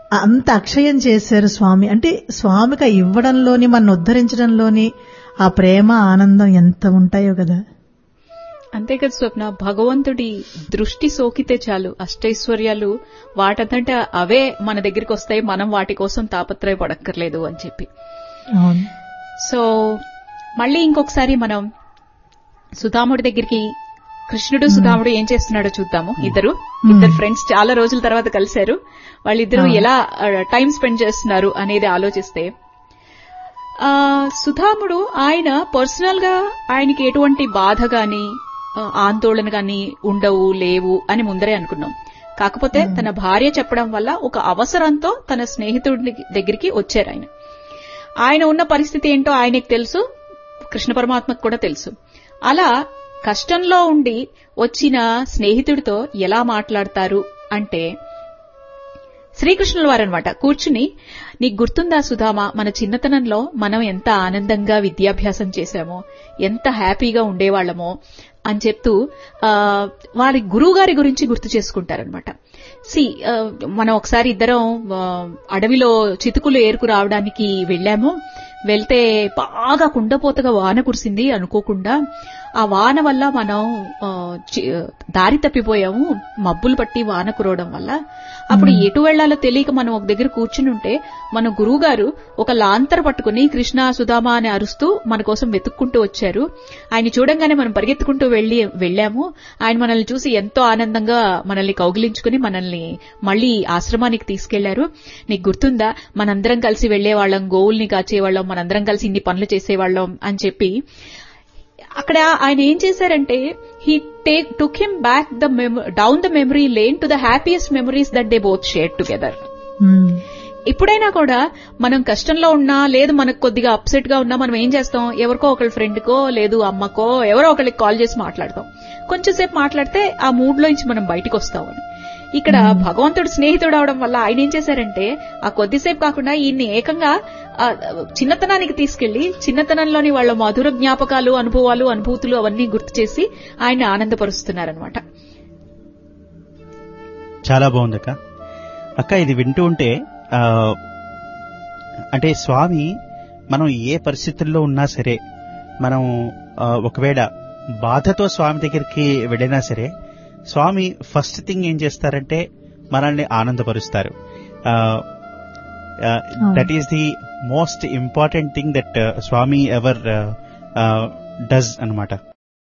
అంత అక్షయం చేశారు స్వామి అంటే స్వామికి ఆ ఇవ్వడంలోని మన ఉద్ధరించడంలోని ఆ ప్రేమ ఆనందం ఎంత ఉంటాయో కదా అంతే కదా స్వప్న భగవంతుడి దృష్టి సోకితే చాలు అష్టైశ్వర్యాలు వాటంతట అవే మన దగ్గరికి వస్తాయి మనం వాటి కోసం తాపత్రయపడక్కర్లేదు అని చెప్పి అవును సో మళ్ళీ ఇంకొకసారి మనం సుధాముడి దగ్గరికి కృష్ణుడు సుధాముడు ఏం చేస్తున్నాడో చూద్దాము ఇద్దరు ఇద్దరు ఫ్రెండ్స్ చాలా రోజుల తర్వాత కలిశారు వాళ్ళిద్దరూ ఎలా టైం స్పెండ్ చేస్తున్నారు అనేది ఆలోచిస్తే ఆ సుధాముడు ఆయన పర్సనల్ గా ఆయనకి ఎటువంటి బాధ గాని ఆ, ఆందోళన గాని ఉండవు లేవు అని ముందరే అనుకున్నాం కాకపోతే తన భార్య చెప్పడం వల్ల ఒక అవసరంతో తన స్నేహితుడి దగ్గరికి వచ్చారు ఆయన ఆయన ఉన్న పరిస్థితి ఏంటో ఆయనకు తెలుసు కృష్ణ పరమాత్మకు కూడా తెలుసు అలా కష్టంలో ఉండి వచ్చిన స్నేహితుడితో ఎలా మాట్లాడతారు అంటే శ్రీకృష్ణుల వారనమాట కూర్చుని నీకు గుర్తుందా సుధామా మన చిన్నతనంలో మనం ఎంత ఆనందంగా విద్యాభ్యాసం చేశామో ఎంత హ్యాపీగా ఉండేవాళ్లమో అని చెప్తూ ఆ, వారి గురువు గారి గురించి గుర్తు చేసుకుంటారనమాట సి ఆ, మనం ఒకసారి ఇద్దరం ఆ, అడవిలో చితుకులు ఏరుకు రావడానికి వెళ్ళాము వెళ్తే బాగా కుండపోతగా వాన కురిసింది అనుకోకుండా ఆ వాన వల్ల మనం ఆ, చి- దారి తప్పిపోయాము మబ్బులు పట్టి వాన కురవడం వల్ల అప్పుడు ఎటు వెళ్లాలో తెలియక మనం ఒక దగ్గర కూర్చుని ఉంటే మన గురువు గారు ఒక లాంతర్ పట్టుకుని కృష్ణ సుధామా అని అరుస్తూ మన కోసం వెతుక్కుంటూ వచ్చారు ఆయన చూడంగానే మనం పరిగెత్తుకుంటూ వెళ్లి వెళ్ళాము ఆయన మనల్ని చూసి ఎంతో ఆనందంగా మనల్ని కౌగిలించుకుని మనల్ని మళ్ళీ ఆశ్రమానికి తీసుకెళ్లారు నీకు గుర్తుందా మనందరం కలిసి వెళ్లేవాళ్ళం గోవుల్ని కాచేవాళ్ళం మనందరం కలిసి ఇన్ని పనులు చేసేవాళ్ళం అని చెప్పి అక్కడ ఆయన ఏం చేశారంటే he take took him back the down the memory lane to the happiest memories that they both share together um, ఇప్పుడైనా కూడా మనం కష్టంలో ఉన్నా లేదు మనకు కొద్దిగా అప్సెట్ గా ఉన్నా మనం ఏం చేస్తాం ఎవరికో ఒకళ్ళ ఫ్రెండ్ కో లేదు అమ్మకో ఎవరో ఒకళ్ళకి కాల్ చేసి మాట్లాడతాం కొంచెంసేపు మాట్లాడితే ఆ మూడ్ లోంచి మనం బయటకు వస్తామని ఇక్కడ భగవంతుడు స్నేహితుడు అవడం వల్ల ఆయన ఏం చేశారంటే ఆ కొద్దిసేపు కాకుండా ఈయన్ని ఏకంగా ఆ చిన్నతనానికి తీసుకెళ్లి చిన్నతనంలోని వాళ్ళ మధుర జ్ఞాపకాలు అనుభవాలు అనుభూతులు అవన్నీ గుర్తు చేసి ఆయన ఆనందపరుస్తున్నారనమాట చాలా బాగుంది అక్క అక్క ఇది వింటూ ఉంటే ఆ, అంటే స్వామి మనం ఏ పరిస్థితుల్లో ఉన్నా సరే మనం ఆ, ఒకవేళ బాధతో స్వామి దగ్గరికి వెళ్ళినా సరే స్వామి ఫస్ట్ థింగ్ ఏం చేస్తారంటే మనల్ని ఆనందపరుస్తారు that is the most important thing that Swami ever does అన్నమాట